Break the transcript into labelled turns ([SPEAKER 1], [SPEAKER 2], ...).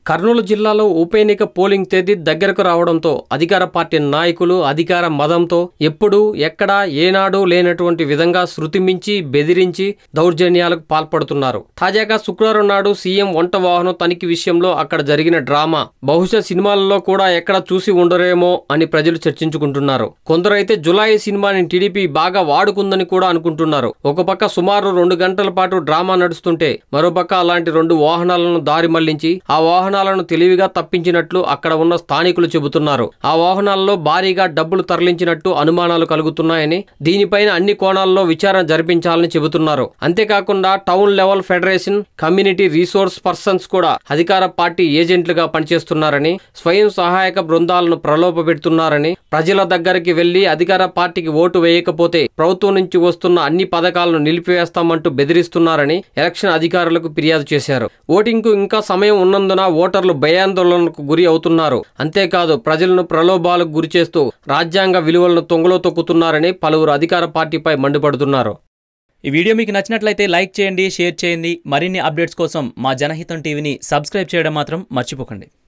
[SPEAKER 1] కర్నూలు జిల్లాలో ఉప ఎన్నిక పోలింగ్ తేదీ దగ్గరకు రావడంతో అధికార పార్టీ నాయకులు అధికార మదంతో ఎప్పుడు ఎక్కడా ఏనాడు లేనటువంటి విధంగా శృతి మించి బెదిరించి దౌర్జన్యాలకు పాల్పడుతున్నారు తాజాగా శుక్రవారం నాడు సీఎం వంట వాహనం తనిఖీ విషయంలో అక్కడ జరిగిన డ్రామా బహుశా సినిమాలలో కూడా ఎక్కడ చూసి ఉండరేమో అని ప్రజలు చర్చించుకుంటున్నారు కొందరైతే జులాయి సినిమాని టీడీపీ బాగా వాడుకుందని కూడా అనుకుంటున్నారు ఒక పక్క సుమారు రెండు గంటల పాటు డ్రామా నడుస్తుంటే మరోపక్క అలాంటి రెండు వాహనాలను దారి మళ్లించి ఆ వాహనాలను తెలివిగా తప్పించినట్లు అక్కడ ఉన్న స్థానికులు చెబుతున్నారు ఆ వాహనాల్లో భారీగా డబ్బులు తరలించినట్టు అనుమానాలు కలుగుతున్నాయని దీనిపైన అన్ని కోణాల్లో విచారణ జరిపించాలని చెబుతున్నారు అంతేకాకుండా town level federation community resource persons కూడా అధికార పార్టీ ఏజెంట్లుగా పనిచేస్తున్నారని స్వయం సహాయక బృందాలను ప్రలోభపెడుతున్నారని ప్రజల దగ్గరికి వెళ్లి అధికార పార్టీకి ఓటు వేయకపోతే ప్రభుత్వం నుంచి వస్తున్న అన్ని పథకాలను నిలిపివేస్తామంటూ బెదిరిస్తున్నారని ఎలక్షన్ అధికారులకు ఫిర్యాదు చేశారు ఓటింగ్ కు ఇంకా సమయం ఉన్నందున ఓటర్లు భయాందోళనకు గురి అవుతున్నారు అంతేకాదు ప్రజలను ప్రలోభాలకు గురి చేస్తూ రాజ్యాంగ విలువలను తొంగలో తొక్కుతున్నారని పలువురు అధికార పార్టీపై మండిపడుతున్నారు
[SPEAKER 2] ఈ వీడియో మీకు నచ్చినట్లయితే లైక్ చేయండి షేర్ చేయండి మరిన్ని అప్డేట్స్ కోసం మా జనహితం టీవీని సబ్స్క్రైబ్ చేయడం మాత్రం మర్చిపోకండి